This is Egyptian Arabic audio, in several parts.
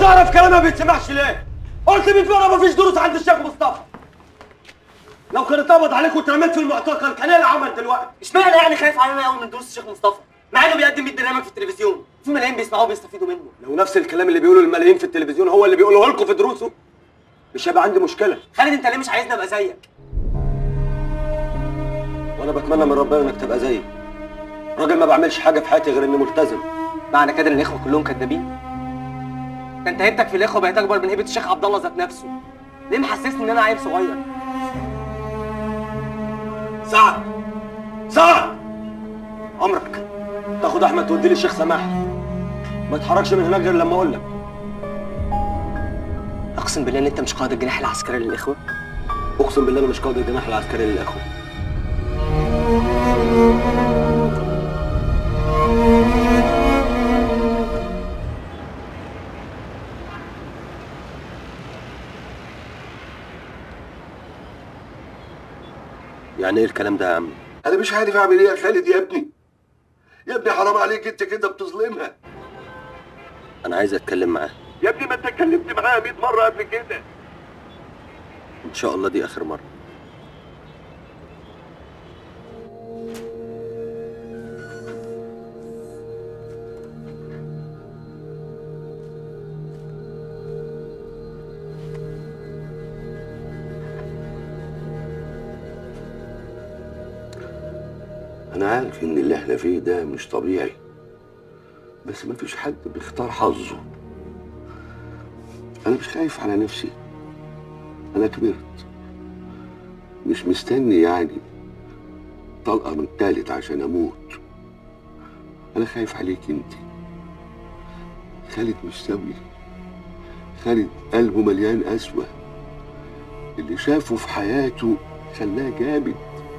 تعرف كلام ما بيتسمعش ليه قلت من فوق مفيش دروس عند الشيخ مصطفى لو كان اتقبض عليك واترميت في المعتقل كان ايه العمل دلوقتي اشمعنى يعني خايف علينا قوي من دروس الشيخ مصطفى مع انه بيقدم 100 برنامج في التلفزيون في ملايين بيسمعوه وبيستفيدوا منه لو نفس الكلام اللي بيقوله الملايين في التلفزيون هو اللي بيقوله لكم في دروسه مش هيبقى عندي مشكله خالد انت ليه مش عايزني ابقى زيك وانا بتمنى من ربنا انك تبقى زيي راجل ما بعملش حاجه في حياتي غير اني ملتزم معنى كده ان الاخوه كلهم كدابين ده انت هيبتك في الاخوه بقت اكبر من هيبه الشيخ عبد الله ذات نفسه ليه محسسني ان انا عيل صغير سعد سعد عمرك تاخد احمد تودي لي الشيخ سماح ما تتحركش من هناك غير لما اقول لك اقسم بالله ان انت مش قائد الجناح العسكري للاخوه اقسم بالله انا مش قائد الجناح العسكري للاخوه يعني ايه الكلام ده يا عم انا مش عارف اعمل ايه يا خالد يا ابني يا ابني حرام عليك انت كده بتظلمها انا عايز اتكلم معاه يا ابني ما انت اتكلمت معاها 100 مره قبل كده ان شاء الله دي اخر مره انا عارف ان اللي احنا فيه ده مش طبيعي بس ما فيش حد بيختار حظه انا مش خايف على نفسي انا كبرت مش مستني يعني طلقه من التالت عشان اموت انا خايف عليك انت خالد مش سوي خالد قلبه مليان قسوه اللي شافه في حياته خلاه جامد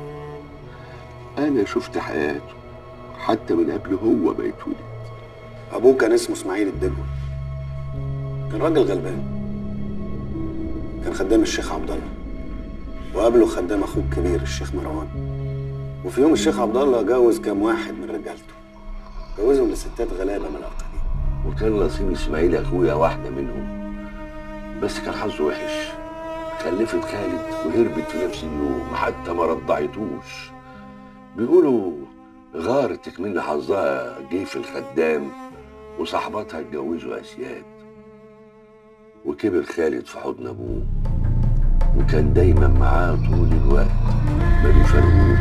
انا شفت حياته حتى من قبل هو ما يتولد ابوه كان اسمه اسماعيل الدجوي كان راجل غلبان كان خدام الشيخ عبد الله وقابله خدام اخوه الكبير الشيخ مروان وفي يوم الشيخ عبد الله جوز كام واحد من رجالته جوزهم لستات غلابه من الاقاليم وكان نصيب اسماعيل اخويا واحده منهم بس كان حظه وحش خلفت خالد وهربت في نفس اليوم حتى ما رضعتوش بيقولوا غارت من حظها جه في الخدام وصاحباتها اتجوزوا اسياد وكبر خالد في حضن ابوه وكان دايما معاه طول الوقت ما بيفرقوش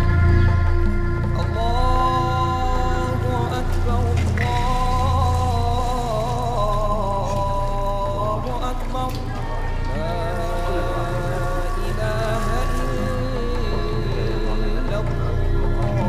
الله أكبر الله أكبر لا إله إلا الله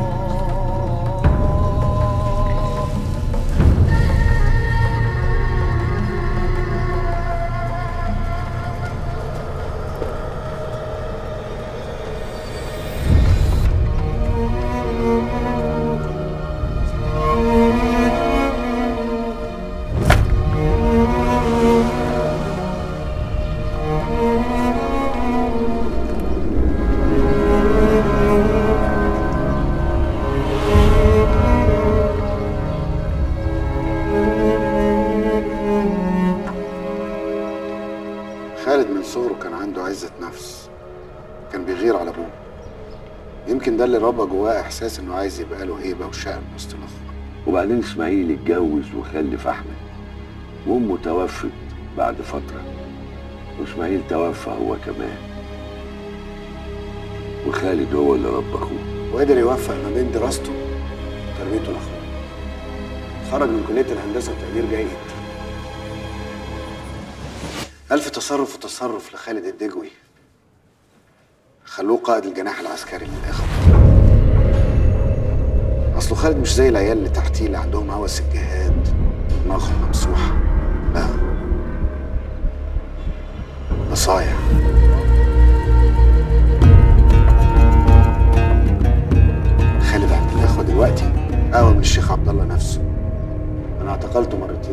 خالد من صغره كان عنده عزة نفس كان بيغير على ابوه يمكن ده اللي ربى جواه احساس انه عايز يبقى له هيبه وشأن وسط الاخوه وبعدين اسماعيل اتجوز وخلف احمد وامه توفت بعد فتره واسماعيل توفى هو كمان وخالد هو اللي ربى اخوه وقدر يوفق ما بين دراسته وتربيته لاخوه خرج من كليه الهندسه بتقدير جيد ألف تصرف وتصرف لخالد الدجوي خلوه قائد الجناح العسكري للآخر أصله خالد مش زي العيال اللي تحتيه اللي عندهم هوس الجهاد ودماغهم ممسوحة لا ده صايع خالد عبد الإخوة دلوقتي أقوى من الشيخ عبد الله نفسه أنا اعتقلته مرتين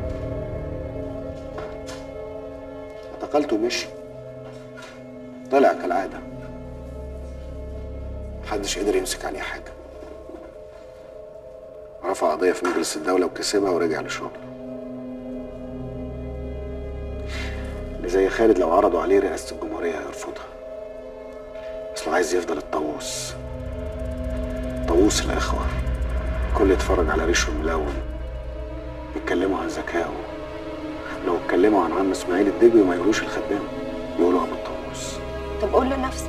اعتقلته ومشي طلع كالعادة محدش قدر يمسك عليه حاجة رفع قضية في مجلس الدولة وكسبها ورجع لشغله اللي زي خالد لو عرضوا عليه رئاسة الجمهورية هيرفضها أصله عايز يفضل الطاووس طاووس الإخوة كل يتفرج على ريشه الملون يتكلموا عن ذكائه لو اتكلموا عن عم اسماعيل الدجوي ما يقولوش الخدام يقولوا ابو الطاووس طب قول لنفسك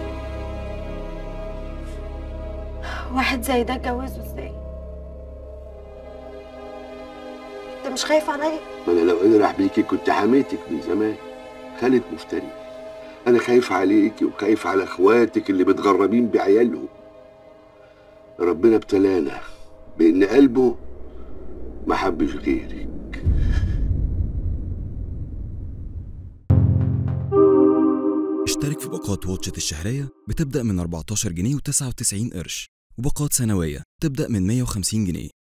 واحد زي ده اتجوزه ازاي انت مش خايف عليا ما انا لو قدر احميكي كنت حميتك من زمان خالد مفتري انا خايف عليكي وخايف على اخواتك اللي متغربين بعيالهم ربنا ابتلانا بان قلبه ما حبش غيرك اشترك في باقات واتشت الشهرية بتبدأ من 14 جنيه و99 قرش وباقات سنوية تبدأ من 150 جنيه